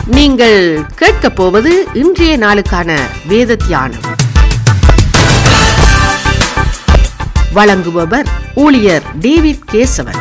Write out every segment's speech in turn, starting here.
நீங்கள் கேட்கப் போவது இன்றைய நாளுக்கான வேத தியானம் வழங்குபவர் ஊழியர் டேவிட் கேசவன்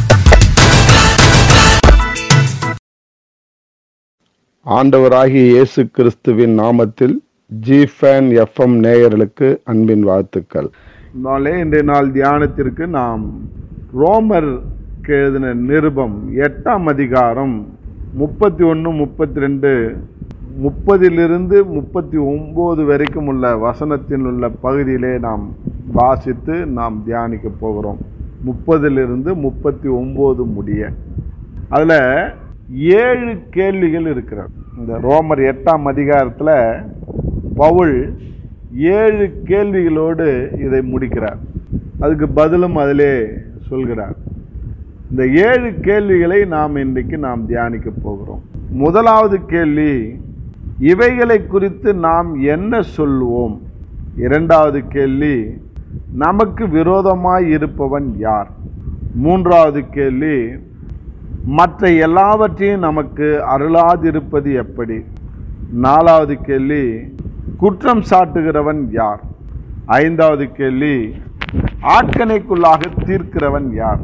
ஆண்டவராகிய இயேசு கிறிஸ்துவின் நாமத்தில் ஜி ஃபேன் எஃப்எம் நேயர்களுக்கு அன்பின் வாழ்த்துக்கள் நாளே இன்றைய நாள் தியானத்திற்கு நாம் ரோமர் எழுதின நிருபம் எட்டாம் அதிகாரம் முப்பத்தி ஒன்று முப்பத்தி ரெண்டு முப்பதிலிருந்து முப்பத்தி ஒம்பது வரைக்கும் உள்ள வசனத்தில் உள்ள பகுதியிலே நாம் வாசித்து நாம் தியானிக்க போகிறோம் முப்பதிலிருந்து முப்பத்தி ஒம்பது முடிய அதில் ஏழு கேள்விகள் இருக்கிறது இந்த ரோமர் எட்டாம் அதிகாரத்தில் பவுல் ஏழு கேள்விகளோடு இதை முடிக்கிறார் அதுக்கு பதிலும் அதிலே சொல்கிறார் இந்த ஏழு கேள்விகளை நாம் இன்றைக்கு நாம் தியானிக்க போகிறோம் முதலாவது கேள்வி இவைகளை குறித்து நாம் என்ன சொல்லுவோம் இரண்டாவது கேள்வி நமக்கு விரோதமாய் இருப்பவன் யார் மூன்றாவது கேள்வி மற்ற எல்லாவற்றையும் நமக்கு அருளாதிருப்பது எப்படி நாலாவது கேள்வி குற்றம் சாட்டுகிறவன் யார் ஐந்தாவது கேள்வி ஆட்கணைக்குள்ளாக தீர்க்கிறவன் யார்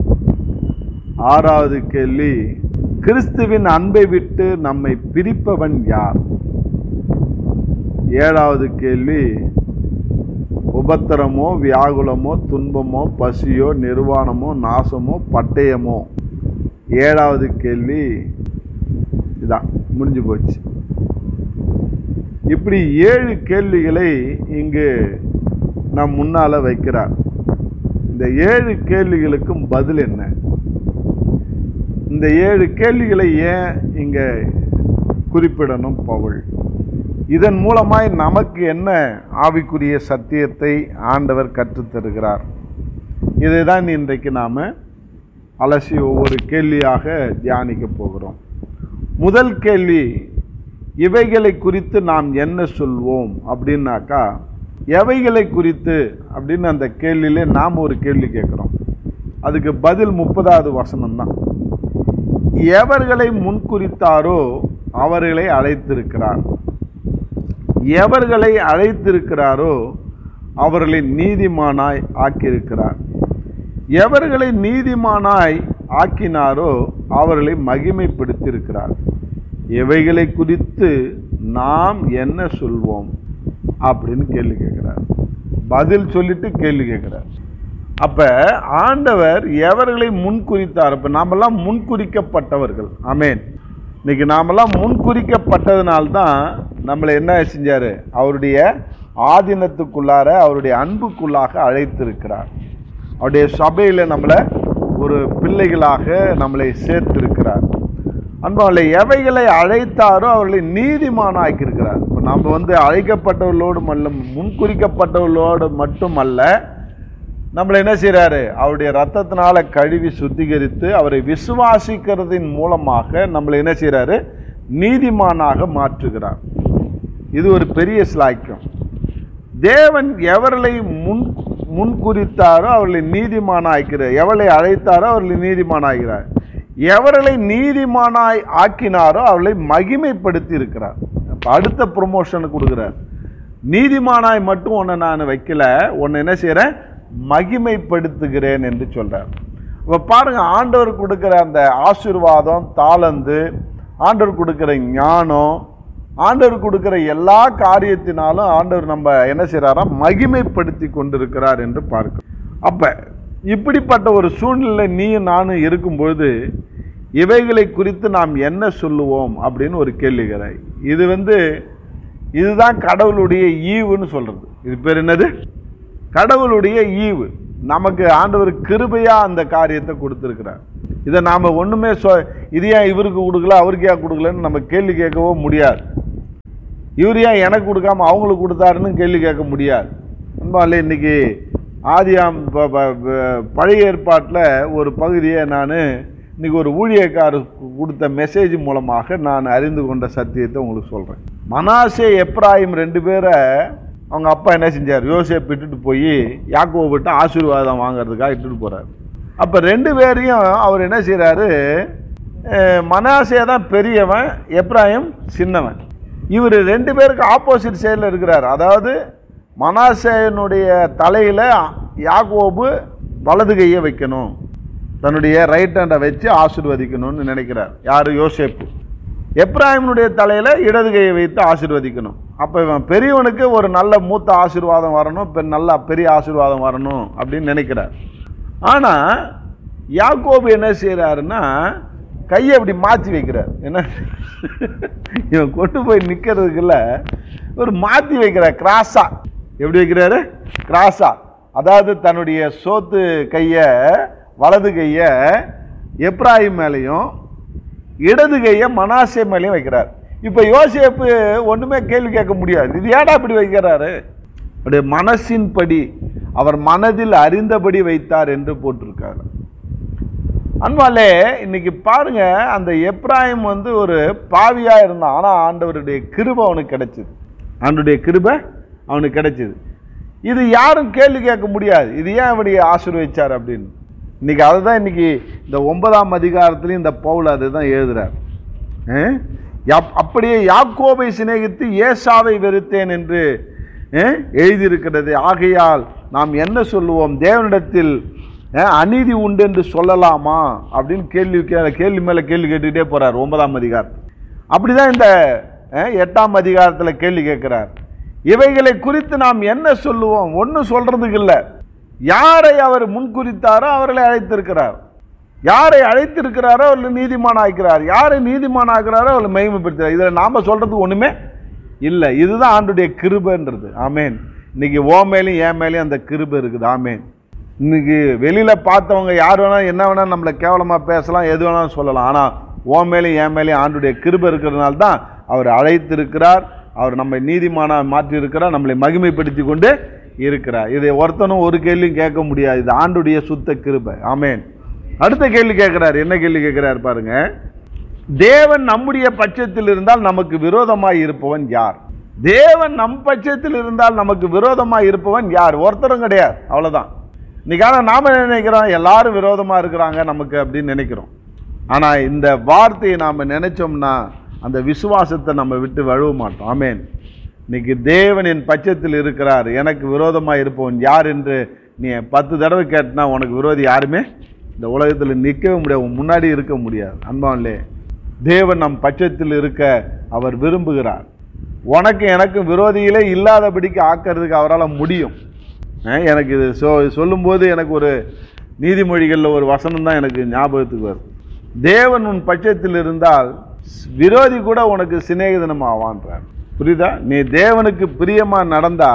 ஆறாவது கேள்வி கிறிஸ்துவின் அன்பை விட்டு நம்மை பிரிப்பவன் யார் ஏழாவது கேள்வி உபத்திரமோ வியாகுலமோ துன்பமோ பசியோ நிர்வாணமோ நாசமோ பட்டயமோ ஏழாவது கேள்வி இதான் முடிஞ்சு போச்சு இப்படி ஏழு கேள்விகளை இங்கு நம் முன்னால வைக்கிறார் இந்த ஏழு கேள்விகளுக்கும் பதில் என்ன இந்த ஏழு கேள்விகளை ஏன் இங்க குறிப்பிடணும் பவுல் இதன் மூலமாய் நமக்கு என்ன ஆவிக்குரிய சத்தியத்தை ஆண்டவர் கற்றுத்தருகிறார் இதை தான் இன்றைக்கு நாம் அலசி ஒவ்வொரு கேள்வியாக தியானிக்க போகிறோம் முதல் கேள்வி இவைகளை குறித்து நாம் என்ன சொல்வோம் அப்படின்னாக்கா எவைகளை குறித்து அப்படின்னு அந்த கேள்வியிலே நாம் ஒரு கேள்வி கேட்குறோம் அதுக்கு பதில் முப்பதாவது வசனம் தான் எவர்களை முன்குறித்தாரோ அவர்களை அழைத்திருக்கிறார் எவர்களை அழைத்திருக்கிறாரோ அவர்களை நீதிமானாய் ஆக்கியிருக்கிறார் எவர்களை நீதிமானாய் ஆக்கினாரோ அவர்களை மகிமைப்படுத்தியிருக்கிறார் எவைகளை குறித்து நாம் என்ன சொல்வோம் அப்படின்னு கேள்வி கேட்கிறார் பதில் சொல்லிட்டு கேள்வி கேட்கிறார் அப்ப ஆண்டவர் எவர்களை முன்குறித்தார் இப்ப நாமெல்லாம் முன்குறிக்கப்பட்டவர்கள் அமேன் இன்னைக்கு நாமெல்லாம் முன்குறிக்கப்பட்டதுனால்தான் நம்மளை என்ன செஞ்சாரு அவருடைய ஆதீனத்துக்குள்ளார அவருடைய அன்புக்குள்ளாக அழைத்திருக்கிறார் அவருடைய சபையில் நம்மளை ஒரு பிள்ளைகளாக நம்மளை சேர்த்திருக்கிறார் அன்பாலே எவைகளை அழைத்தாரோ அவர்களை நீதிமானாக்கியிருக்கிறார் இப்போ நம்ம வந்து அழைக்கப்பட்டவர்களோடு மல்ல முன்குறிக்கப்பட்டவர்களோடு மட்டுமல்ல நம்மளை என்ன செய்கிறாரு அவருடைய ரத்தத்தினால கழுவி சுத்திகரித்து அவரை விசுவாசிக்கிறதின் மூலமாக நம்மளை என்ன செய்கிறாரு நீதிமானாக மாற்றுகிறார் இது ஒரு பெரிய ஸ்லாக்கியம் தேவன் எவர்களை முன் முன்குறித்தாரோ அவர்களை நீதிமானாக்கிறார் எவர்களை அழைத்தாரோ அவர்களை நீதிமானாகிறார் எவர்களை நீதிமானாய் ஆக்கினாரோ அவர்களை மகிமைப்படுத்தி இருக்கிறார் அப்ப அடுத்த ப்ரொமோஷன் கொடுக்குறார் நீதிமானாய் மட்டும் உன்னை நான் வைக்கல உன்னை என்ன செய்கிறேன் மகிமைப்படுத்துகிறேன் என்று சொல்றார் இப்போ பாருங்க ஆண்டவர் கொடுக்கிற அந்த ஆசீர்வாதம் தாளந்து ஆண்டவர் கொடுக்கிற ஞானம் ஆண்டவர் கொடுக்கிற எல்லா காரியத்தினாலும் ஆண்டவர் நம்ம என்ன செய்கிறாரா மகிமைப்படுத்தி கொண்டிருக்கிறார் என்று பார்க்கிறோம் அப்ப இப்படிப்பட்ட ஒரு சூழ்நிலை நீயும் நானும் இருக்கும்பொழுது இவைகளை குறித்து நாம் என்ன சொல்லுவோம் அப்படின்னு ஒரு கேள்விகிறாய் இது வந்து இதுதான் கடவுளுடைய ஈவுன்னு சொல்றது இது பேர் என்னது கடவுளுடைய ஈவு நமக்கு ஆண்டவர் கிருபையா அந்த காரியத்தை கொடுத்துருக்கிறார் இதை நாம் ஒன்றுமே சொ இது ஏன் இவருக்கு கொடுக்கல அவருக்கு ஏன் கொடுக்கலன்னு நம்ம கேள்வி கேட்கவோ முடியாது இவர் ஏன் எனக்கு கொடுக்காம அவங்களுக்கு கொடுத்தாருன்னு கேள்வி கேட்க முடியாது அன்பாலே இன்னைக்கு ஆதியாம் ப- ப- ப- பழைய ஏற்பாட்டில் ஒரு பகுதியை நான் இன்னைக்கு ஒரு ஊழியக்காரர் கொடுத்த மெசேஜ் மூலமாக நான் அறிந்து கொண்ட சத்தியத்தை உங்களுக்கு சொல்கிறேன் மனாசே எப்ராயிம் ரெண்டு பேரை அவங்க அப்பா என்ன செஞ்சார் யோசேப் இட்டுட்டு போய் யாக்கோவை விட்டு ஆசீர்வாதம் வாங்குறதுக்காக இட்டுட்டு போறாரு அப்ப ரெண்டு பேரையும் அவர் என்ன செய்றாரு அஹ், மனாசே தான் பெரியவன் எப்ராஹிம் சின்னவன் இவர் ரெண்டு பேருக்கு ஆப்போசிட் சைடில் இருக்கிறார் அதாவது மனாசேனுடைய தலையில் யாக்கோபு வலது கையை வைக்கணும் தன்னுடைய ரைட் ஹேண்டை வச்சு ஆசீர்வதிக்கணும்னு நினைக்கிறார் யார் யோசேப்பு எப்ராஹிமுடைய தலையில் இடது கையை வைத்து ஆசீர்வதிக்கணும் அப்போ இவன் பெரியவனுக்கு ஒரு நல்ல மூத்த ஆசீர்வாதம் வரணும் பெ நல்ல பெரிய ஆசீர்வாதம் வரணும் அப்படின்னு நினைக்கிறார் ஆனால் யாக்கோபு என்ன செய்கிறாருன்னா கையை அப்படி மாற்றி வைக்கிறார் என்ன இவன் கொண்டு போய் நிற்கிறதுக்குள்ள ஒரு மாற்றி வைக்கிறார் கிராஸா எப்படி வைக்கிறாரு கிராஸா அதாவது தன்னுடைய சோத்து கையை வலது கையை எப்ராஹிம் மேலேயும் இடது கையை மனாசே மேலேயும் வைக்கிறார் இப்போ யோசேப்பு ஒன்றுமே கேள்வி கேட்க முடியாது இது ஏடா இப்படி வைக்கிறாரு அவருடைய மனசின்படி அவர் மனதில் அறிந்தபடி வைத்தார் என்று போட்டிருக்காரு அன்பாலே இன்னைக்கு பாருங்க அந்த எப்ராஹிம் வந்து ஒரு பாவியா இருந்தான் ஆனா ஆண்டவருடைய கிருபை அவனுக்கு கிடைச்சது ஆண்டவருடைய கிருபை அவனுக்கு கிடைச்சது இது யாரும் கேள்வி கேட்க முடியாது இது ஏன் இப்படி ஆசீர்வதிச்சார் அப்படின்னு இன்னைக்கு அதுதான் இன்னைக்கு இந்த ஒன்பதாம் அதிகாரத்திலையும் இந்த பவுல் அதுதான் எழுதுறார் அஹ்? யா- அப்படியே யாக்கோபை சிநேகித்து ஏசாவை வெறுத்தேன் என்று அஹ், எழுதியிருக்கிறது ஆகையால் நாம் என்ன சொல்லுவோம் தேவனிடத்தில் அஹ், அநீதி உண்டு என்று சொல்லலாமா அப்படின்னு கேள்வி கே- கேள்வி மேல கேள்வி கேட்டுக்கிட்டே போறார் ஒன்பதாம் அதிகாரம் அப்படிதான் இந்த அஹ், எட்டாம் அதிகாரத்தில் கேள்வி கேட்கிறார் இவைகளை குறித்து நாம் என்ன சொல்லுவோம் ஒன்றும் சொல்றதுக்கு இல்லை யாரை அவர் முன்குறித்தாரோ அவர்களை அழைத்திருக்கிறார் யாரை அழைத்திருக்கிறாரோ அவர்களை நீதிமான் ஆக்கிறார் யாரை நீதிமான் ஆக்கிறாரோ அவர்களை மகிமைப்படுத்துகிறார் இதில் நாம சொல்றதுக்கு ஒண்ணுமே இல்லை இதுதான் ஆண்டுடைய கிருபைன்றது ஆமேன் இன்னைக்கு ஓ மேலேயும் என் மேலேயும் அந்த கிருபை இருக்குது ஆமேன் இன்னைக்கு வெளியில பார்த்தவங்க யார் வேணா என்ன வேணா நம்மளை கேவலமா பேசலாம் எது வேணாலும் சொல்லலாம் ஆனா ஓ மேலேயும் என் மேலேயும் ஆண்டுடைய கிருபை இருக்கிறதுனால தான் அவர் அழைத்திருக்கிறார் அவர் நம்மை நீதிமானா மாற்றி இருக்கிறார் நம்மளை மகிமைப்படுத்தி கொண்டு இருக்கிறார் இதை ஒருத்தனும் ஒரு கேள்வியும் கேட்க முடியாது இது ஆண்டுடைய சுத்த கிருபை ஆமேன் அடுத்த கேள்வி கேட்கிறார் என்ன கேள்வி கேட்கிறார் பாருங்க தேவன் நம்முடைய பட்சத்தில் இருந்தால் நமக்கு விரோதமாய் இருப்பவன் யார் தேவன் நம் பட்சத்தில் இருந்தால் நமக்கு விரோதமாய் இருப்பவன் யார் ஒருத்தரும் கிடையாது அவ்வளவுதான் இன்னைக்கான நாம என்ன நினைக்கிறோம் எல்லாரும் விரோதமா இருக்கிறாங்க நமக்கு அப்படின்னு நினைக்கிறோம் ஆனா இந்த வார்த்தையை நாம நினைச்சோம்னா அந்த விசுவாசத்தை நம்ம விட்டு வழுவ மாட்டோம் ஆமேன் இன்னைக்கு தேவன் என் பட்சத்தில் இருக்கிறார் எனக்கு விரோதமா இருப்பவன் யார் என்று நீ பத்து தடவை கேட்டினா உனக்கு விரோதி யாருமே இந்த உலகத்தில் நிற்கவே முடியாது உன் முன்னாடி இருக்க முடியாது அன்பான்லே தேவன் நம் பட்சத்தில் இருக்க அவர் விரும்புகிறார் உனக்கு எனக்கும் விரோதிகளே இல்லாதபடிக்கு ஆக்கிறதுக்கு அவரால் முடியும் அஹ் எனக்கு இது சொ சொல்லும்போது எனக்கு ஒரு நீதிமொழிகளில் ஒரு வசனம் தான் எனக்கு ஞாபகத்துக்கு வருது தேவன் உன் பட்சத்தில் இருந்தால் விரோதி கூட உனக்கு சிநேகிதனம் ஆவான்றார் புரியுதா நீ தேவனுக்கு பிரியமா நடந்தா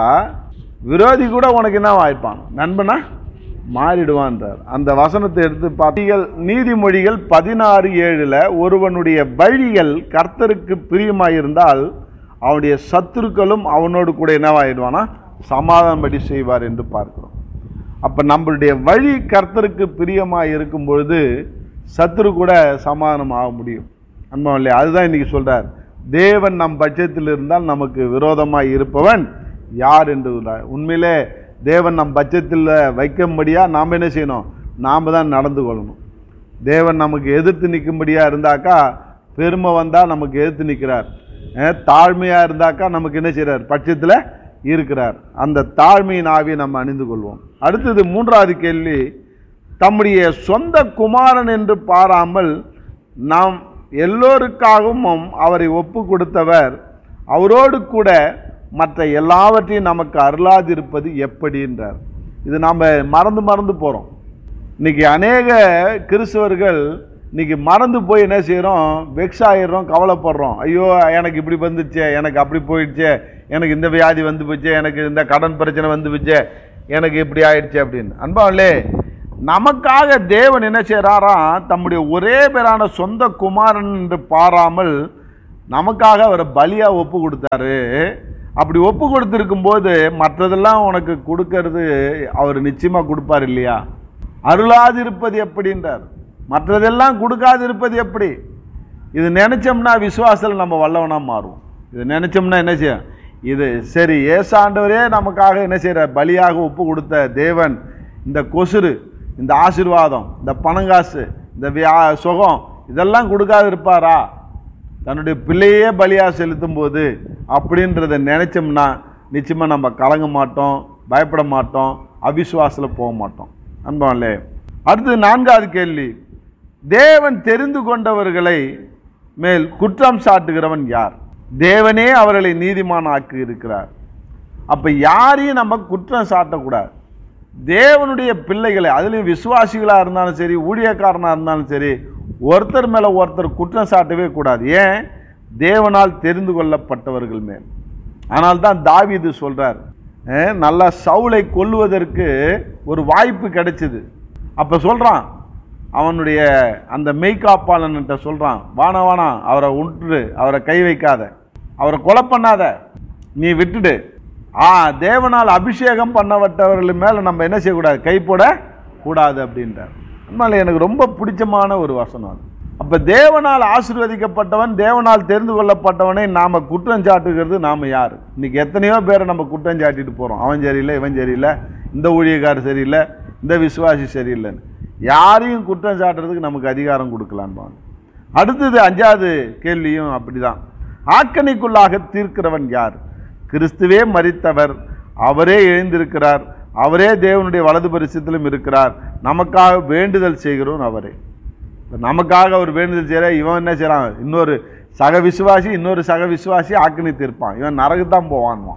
விரோதி கூட உனக்கு என்ன வாய்ப்பான் நண்பனா மாறிடுவான்றார் அந்த வசனத்தை எடுத்து பார்த்தீர்கள் நீதிமொழிகள் பதினாறு ஏழுல ஒருவனுடைய வழிகள் கர்த்தருக்கு பிரியமாயிருந்தால் அவனுடைய சத்துருக்களும் அவனோடு கூட என்னவாயிடுவானா சமாதானப்படி செய்வார் என்று பார்க்கிறோம் அப்ப நம்மளுடைய வழி கர்த்தருக்கு பிரியமா இருக்கும் பொழுது சத்துரு கூட சமாதானம் ஆக முடியும் அன்பா இல்லையா அதுதான் இன்னைக்கு சொல்றார் தேவன் நம் பட்சத்தில் இருந்தால் நமக்கு விரோதமாய் இருப்பவன் யார் என்று சொல்றார். உண்மையிலே தேவன் நம் பட்சத்தில் வைக்கும்படியா நாம் என்ன செய்யணும் நாம் தான் நடந்து கொள்ளணும் தேவன் நமக்கு எதிர்த்து நிற்கும்படியா இருந்தாக்கா பெருமை வந்தால் நமக்கு எதிர்த்து நிற்கிறார் அஹ், தாழ்மையா இருந்தாக்கா நமக்கு என்ன செய்றார் பட்சத்தில் இருக்கிறார் அந்த தாழ்மையின் ஆவியை நம்ம அணிந்து கொள்வோம் அடுத்தது மூன்றாவது கேள்வி தம்முடைய சொந்த குமாரன் என்று பாராமல் நாம் எல்லோருக்காகவும் அவரை ஒப்பு கொடுத்தவர் அவரோடு கூட மற்ற எல்லாவற்றையும் நமக்கு அருளாதிருப்பது எப்படின்றார் இது நாம் மறந்து மறந்து போகிறோம் இன்னைக்கு அநேக கிறிஸ்தவர்கள் இன்னைக்கு மறந்து போய் என்ன செய்கிறோம் வெக்ஸ் ஆயிடுறோம் கவலைப்படுறோம் ஐயோ எனக்கு இப்படி வந்துச்சே எனக்கு அப்படி போயிடுச்சே எனக்கு இந்த வியாதி வந்து போச்சே எனக்கு இந்த கடன் பிரச்சனை வந்து போச்சே எனக்கு இப்படி ஆயிடுச்சு அப்படின்னு அன்பாவிலே நமக்காக தேவன் என்ன செய்கிறாராம் தம்முடைய ஒரே பேரான சொந்த குமாரன் என்று பாராமல் நமக்காக அவரை பலியா ஒப்பு கொடுத்தாரு அப்படி ஒப்பு கொடுத்திருக்கும் போது மற்றதெல்லாம் உனக்கு கொடுக்கறது அவர் நிச்சயமா கொடுப்பார் இல்லையா அருளாதிருப்பது எப்படின்றார் மற்றதெல்லாம் கொடுக்காதிருப்பது எப்படி இது நினைச்சோம்னா விசுவாசத்தில் நம்ம வல்லவனா மாறுவோம் இது நினைச்சோம்னா என்ன செய்யும் இது சரி ஏசாண்டவரே நமக்காக என்ன செய்யற பலியாக ஒப்பு கொடுத்த தேவன் இந்த கொசுறு இந்த ஆசீர்வாதம் இந்த பணங்காசு இந்த வியா சுகம் இதெல்லாம் கொடுக்காது இருப்பாரா தன்னுடைய பிள்ளையே பலியா செலுத்தும் போது அப்படின்றத நினைச்சோம்னா நிச்சயமா நம்ம கலங்க மாட்டோம் பயப்பட மாட்டோம் அவிசுவாசத்தில் போக மாட்டோம் அன்பாலே அடுத்து நான்காவது கேள்வி தேவன் தெரிந்து கொண்டவர்களை மேல் குற்றம் சாட்டுகிறவன் யார் தேவனே அவர்களை நீதிமான் ஆக்கி இருக்கிறார் அப்ப யாரையும் நம்ம குற்றம் சாட்டக்கூடாது தேவனுடைய பிள்ளைகளை அதுலேயும் விசுவாசிகளா இருந்தாலும் சரி ஊழியக்காரனா இருந்தாலும் சரி ஒருத்தர் மேல ஒருத்தர் குற்றம் சாட்டவே கூடாது ஏன் தேவனால் தெரிந்து கொள்ளப்பட்டவர்கள் மேல் ஆனால் தான் தாவீது சொல்றார் அஹ், நல்லா சவுலை கொல்லுவதற்கு ஒரு வாய்ப்பு கிடைச்சது அப்ப சொல்றான் அவனுடைய அந்த மெய்காப்பாளன்கிட்ட சொல்றான் வானா வானா அவரை உற்று அவரை கை வைக்காத அவரை கொலை பண்ணாத நீ விட்டுடு ஆ தேவனால் அபிஷேகம் பண்ணப்பட்டவர்கள் மேல நம்ம என்ன செய்யக்கூடாது கை போட கூடாது அப்படின்றார் அதனால எனக்கு ரொம்ப பிடிச்சமான ஒரு வசனம் அது அப்ப தேவனால் ஆசீர்வதிக்கப்பட்டவன் தேவனால் தெரிந்து கொள்ளப்பட்டவனை நாம குற்றம் சாட்டுகிறது நாம யார் இன்னைக்கு எத்தனையோ பேரை நம்ம குற்றம் சாட்டிட்டு போறோம் அவன் சரியில்லை இவன் சரியில்லை இந்த ஊழியக்காரர் சரியில்லை இந்த விசுவாசி சரியில்லைன்னு யாரையும் குற்றம் சாட்டுறதுக்கு நமக்கு அதிகாரம் கொடுக்கலான்பாங்க அடுத்தது அஞ்சாவது கேள்வியும் அப்படிதான் ஆக்கணிக்குள்ளாக தீர்க்கிறவன் யார் கிறிஸ்துவே மரித்தவர் அவரே எழுந்திருக்கிறார் அவரே தேவனுடைய வலது பரிசத்திலும் இருக்கிறார் நமக்காக வேண்டுதல் செய்கிறோம் அவரே இப்ப நமக்காக அவர் வேண்டுதல் செய்யற இவன் என்ன செய்றான் இன்னொரு சக விசுவாசி இன்னொரு சக விசுவாசி ஆக்கினி தீர்ப்பான் இவன் நரகுதான் போவான்வான்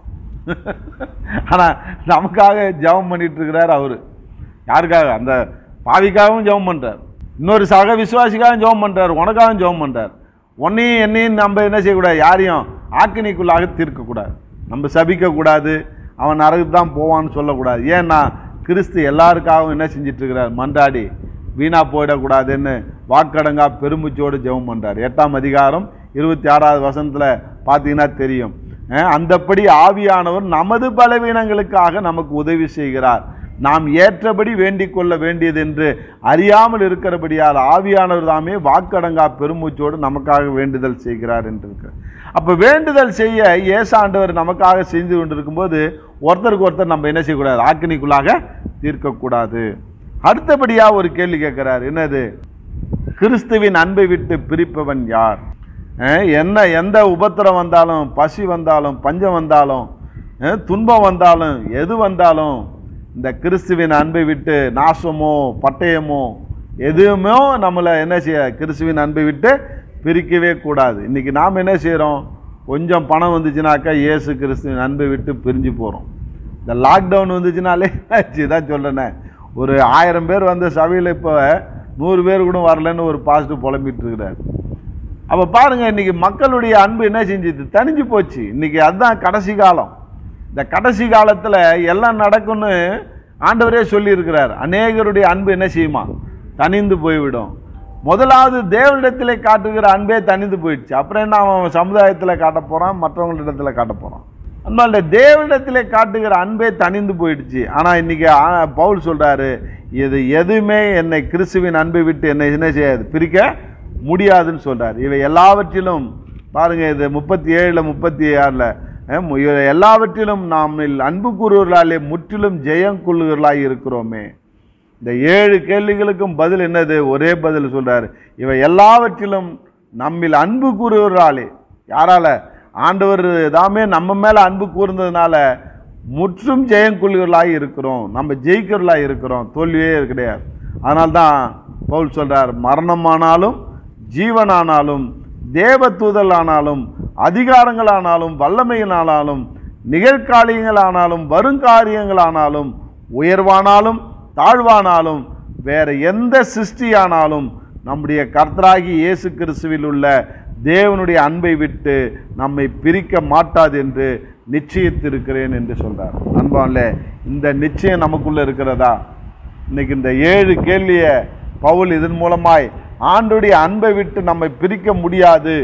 ஆனா நமக்காக ஜெபம் பண்ணிட்டு இருக்கிறார் அவரு யாருக்காக அந்த பாவிக்காகவும் ஜெபம் பண்றார் இன்னொரு சக விசுவாசிக்காகவும் ஜெபம் பண்றார் உனக்காகவும் ஜெபம் பண்றார் உன்னையும் என்னையும் நம்ம என்ன செய்யக்கூடாது யாரையும் ஆக்கினிக்குள்ளாக தீர்க்கக்கூடாது நம்ம சபிக்கக்கூடாது அவன் நரகுக்கு தான் போவான்னு சொல்லக்கூடாது ஏன்னா கிறிஸ்து எல்லாருக்காகவும் என்ன செஞ்சிட்டு இருக்கிறார் மன்றாடி வீணா போயிடக்கூடாதுன்னு வாக்கடங்கா பெருமுச்சோடு ஜெபம் பண்றார் எட்டாம் அதிகாரம் இருபத்தி ஆறாவது வசனத்துல பார்த்தீங்கன்னா தெரியும் அஹ் அந்தப்படி ஆவியானவர் நமது பலவீனங்களுக்காக நமக்கு உதவி செய்கிறார் நாம் ஏற்றபடி வேண்டிக் கொள்ள வேண்டியது என்று அறியாமல் இருக்கிறபடியால் ஆவியானவர் தாமே வாக்கடங்கா பெருமூச்சோடு நமக்காக வேண்டுதல் செய்கிறார் என்று இருக்கு அப்ப வேண்டுதல் செய்ய ஏசாண்டவர் நமக்காக செஞ்சு கொண்டிருக்கும்போது ஒருத்தருக்கு ஒருத்தர் நம்ம என்ன செய்யக்கூடாது ஆக்கினிக்குள்ளாக தீர்க்கக்கூடாது அடுத்தபடியா ஒரு கேள்வி கேட்கிறார் என்னது கிறிஸ்துவின் அன்பை விட்டு பிரிப்பவன் யார் அஹ் என்ன எந்த உபத்திரம் வந்தாலும் பசி வந்தாலும் பஞ்சம் வந்தாலும் அஹ் துன்பம் வந்தாலும் எது வந்தாலும் இந்த கிறிஸ்துவின் அன்பை விட்டு நாசமோ பட்டயமோ எதுவுமே நம்மளை என்ன செய்ய கிறிஸ்துவின் அன்பை விட்டு பிரிக்கவே கூடாது இன்னைக்கு நாம் என்ன செய்கிறோம் கொஞ்சம் பணம் வந்துச்சுனாக்கா இயேசு கிறிஸ்துவின் அன்பை விட்டு பிரிஞ்சு போகிறோம் இந்த லாக்டவுன் வந்துச்சுனாலே இதான் சொல்கிறேனே ஒரு ஆயிரம் பேர் வந்த சபையில் இப்போ நூறு பேர் கூட வரலன்னு ஒரு பாசிட்டிவ் புலம்பிட்டு இருக்கிறார் அப்போ பாருங்க இன்னைக்கு மக்களுடைய அன்பு என்ன செஞ்சுது தணிஞ்சு போச்சு இன்னைக்கு அதுதான் கடைசி காலம் இந்த கடைசி காலத்தில் எல்லாம் நடக்கும்னு ஆண்டவரே சொல்லியிருக்கிறார் அநேகருடைய அன்பு என்ன செய்யுமா தணிந்து போய்விடும் முதலாவது தேவனிடத்திலே காட்டுகிற அன்பே தணிந்து போயிடுச்சு அப்புறம் என்ன அவன் சமுதாயத்தில் காட்ட போகிறான் மற்றவங்களிடத்துல காட்ட போகிறான் அதனால தேவனிடத்திலே காட்டுகிற அன்பே தணிந்து போயிடுச்சு ஆனால் இன்னைக்கு ஆ- பவுல் சொல்றாரு இது எதுவுமே என்னை கிறிஸ்துவின் அன்பை விட்டு என்னை என்ன செய்யாது பிரிக்க முடியாதுன்னு சொல்றாரு இவை எல்லாவற்றிலும் பாருங்க இது முப்பத்தி ஏழுல முப்பத்தி ஆறில் எல்லாவற்றிலும் நாம் அன்பு கூறுவர்களாலே முற்றிலும் ஜெயம் கொள்ளுகிறவர்களாய் இருக்கிறோமே இந்த ஏழு கேள்விகளுக்கும் பதில் என்னது ஒரே பதில் சொல்றாரு இவை எல்லாவற்றிலும் நம்மில் அன்பு கூறுவர்களாலே யாரால ஆண்டவர் தாமே நம்ம மேல அன்பு கூர்ந்ததுனால முற்றும் ஜெயம் கொள்ளுகிறவர்களாய் இருக்கிறோம் நம்ம ஜெயிக்கிறவர்களாய் இருக்கிறோம் தோல்வியே கிடையாது அதனால தான் பவுல் சொல்றார் மரணமானாலும் ஜீவனானாலும் தேவதூதலானாலும் அதிகாரங்களானாலும் வல்லமையினானாலும் நிகழ்காலியங்களானாலும் வருங்காரியங்களானாலும் உயர்வானாலும் தாழ்வானாலும் வேற எந்த சிருஷ்டியானாலும் நம்முடைய கர்த்தராகி இயேசு கிறிஸ்துவில் உள்ள தேவனுடைய அன்பை விட்டு நம்மை பிரிக்க மாட்டாது என்று நிச்சயித்திருக்கிறேன் என்று சொல்றார் அன்பான்ல இந்த நிச்சயம் நமக்குள்ள இருக்கிறதா இன்னைக்கு இந்த ஏழு கேள்வியை பவுல் இதன் மூலமாய் ஆண்டுடைய அன்பை விட்டு நம்மை பிரிக்க முடியாது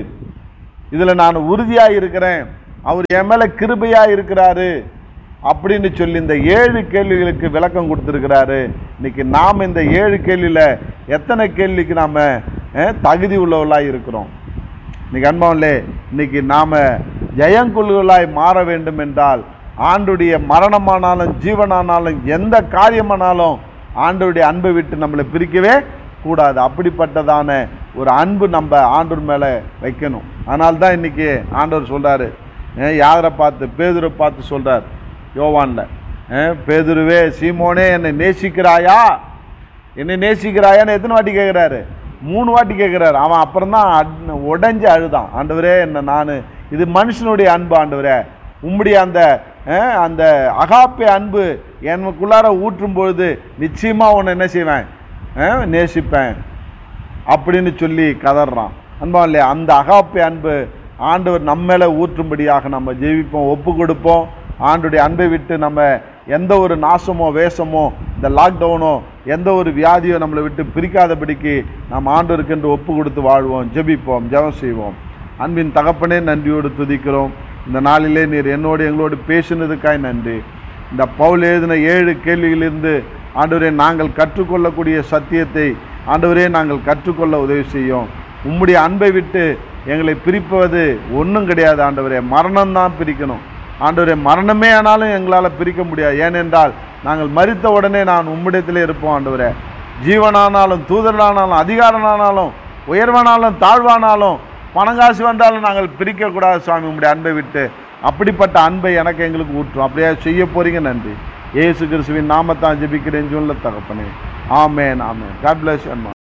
இதுல நான் உறுதியா இருக்கிறேன் அவர் என் மேல கிருபையா இருக்கிறாரு அப்படின்னு சொல்லி இந்த ஏழு கேள்விகளுக்கு விளக்கம் கொடுத்திருக்கிறாரு இன்னைக்கு நாம் இந்த ஏழு கேள்வியில எத்தனை கேள்விக்கு நாம அஹ், தகுதி உள்ளவர்களாய் இருக்கிறோம் இன்னைக்கு அன்பாவிலே இன்னைக்கு நாம ஜெயங்கொள்ளுகளாய் மாற வேண்டும் என்றால் ஆண்டுடைய மரணமானாலும் ஜீவனானாலும் எந்த காரியமானாலும் ஆண்டுடைய அன்பை விட்டு நம்மளை பிரிக்கவே கூடாது அப்படிப்பட்டதான ஒரு அன்பு நம்ம ஆண்டவர் மேலே வைக்கணும் அதனால தான் இன்னைக்கு ஆண்டவர் சொல்கிறாரு யாரை பார்த்து பேதுரை பார்த்து சொல்கிறார் யோவானில் பேதுருவே சீமோனே என்னை நேசிக்கிறாயா என்னை நேசிக்கிறாயான்னு எத்தனை வாட்டி கேட்குறாரு மூணு வாட்டி கேட்குறாரு அவன் அப்புறம் தான் உடஞ்சி அழுதான் ஆண்டவரே என்ன நான் இது மனுஷனுடைய அன்பு ஆண்டவரே உம்முடைய அந்த அஹ், அந்த அகாப்பே அன்பு எனக்குள்ளார ஊற்றும் பொழுது நிச்சயமாக உன்னை என்ன செய்வேன் அஹ், நேசிப்பேன் அப்படின்னு சொல்லி கதறான் அன்பா இல்லையா அந்த அகாப்பே அன்பு ஆண்டவர் நம்ம மேலே ஊற்றும்படியாக நம்ம ஜெபிப்போம் ஒப்பு கொடுப்போம் ஆண்டுடைய அன்பை விட்டு நம்ம எந்த ஒரு நாசமோ வேஷமோ இந்த லாக்டவுனோ எந்த ஒரு வியாதியோ நம்மளை விட்டு பிரிக்காதபடிக்கு நாம் ஆண்டவருக்கென்று ஒப்பு கொடுத்து வாழ்வோம் ஜெபிப்போம் ஜெபம் செய்வோம் அன்பின் தகப்பனே நன்றியோடு துதிக்கிறோம் இந்த நாளிலே நீர் என்னோடு எங்களோடு பேசினதுக்காய் நன்றி இந்த பவுல் எழுதின ஏழு கேள்விகளிலிருந்து ஆண்டவரே நாங்கள் கற்றுக்கொள்ளக்கூடிய சத்தியத்தை ஆண்டவரே நாங்கள் கற்றுக்கொள்ள உதவி செய்யும் உம்முடைய அன்பை விட்டு எங்களை பிரிப்பது ஒன்றும் கிடையாது ஆண்டவரே மரணம்தான் பிரிக்கணும் ஆண்டவரே மரணமே ஆனாலும் எங்களால் பிரிக்க முடியாது ஏனென்றால் நாங்கள் மரித்த உடனே நான் உம்மிடத்திலே இருப்போம் ஆண்டவரே ஜீவனானாலும் தூதரானாலும் அதிகாரனானாலும் உயர்வானாலும் தாழ்வானாலும் பணங்காசு வந்தாலும் நாங்கள் பிரிக்கக்கூடாது சுவாமி உம்முடைய அன்பை விட்டு அப்படிப்பட்ட அன்பை எனக்கு எங்களுக்கு ஊற்றும் அப்படியே செய்ய போறீங்க நன்றி இயேசு கிறிஸ்துவின் நாமத்தான் ஜெபிக்கிறேன் சொல்ல தகப்பனே ஆமேன் ஆமேன் காட் பிளஸ் அன்மா